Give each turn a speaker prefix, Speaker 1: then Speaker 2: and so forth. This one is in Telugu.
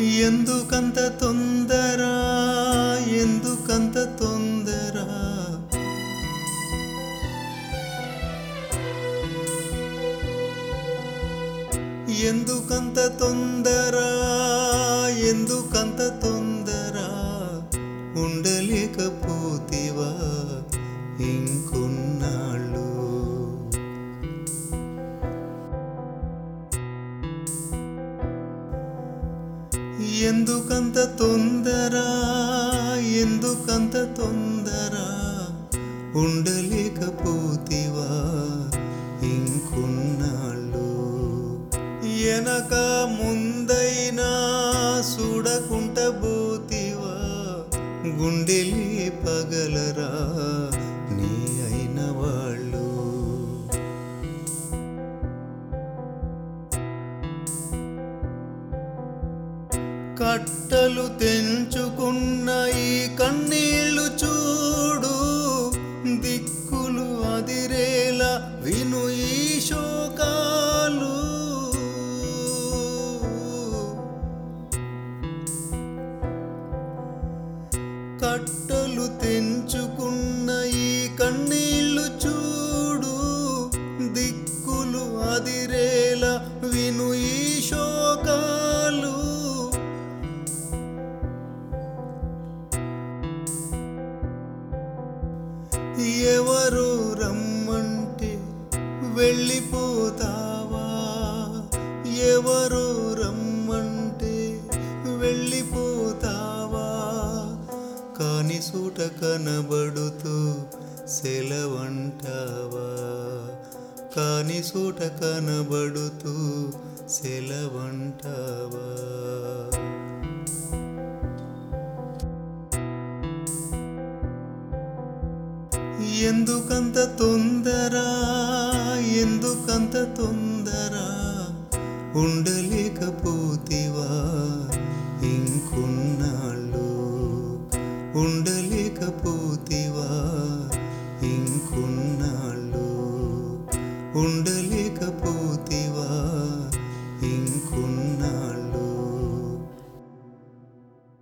Speaker 1: ఎందుకంత తొందర ఎందుకంత తొందర ఎందుకంత తొందర ఎందుకంత తొందర ఉండలేకపోతేవా ఇంకొన్నాళ్ళు ఎందుకంత తొందర ఎందుకంత తొందర ఉండలేకపోతేవా ఇంకొన్నాళ్ళు వెనక ముందైనా చూడకుంట పోతివా గుండెలి పగలరా నీ అయిన వాళ్ళు కట్టలు తెంచుకున్న ఈ కన్నీళ్లు చూడు దిక్కులు అదిరేలా విను ఈ శోకాలు కట్టలు తెంచుకున్న ఈ కన్నీళ్లు చూడు దిక్కులు అదిరేలా విను ఈ శోకాలు ఎవరు రమ్మంటే వెళ్ళిపోతావా ఎవరు రమ్మంటే వెళ్ళిపోతావా కాని సూట కనబడుతూ సెలవంటావా కాని సూట కనబడుతూ సెలవంటావా ఎందుకంత తొందర ఎందుకంత తొందర ఉండలేకపోతేవా ఇంకొన్నాళ్ళు ఉండలేకపోతేవా ఇంకొన్నాళ్ళు ఉండలేకపోతేవా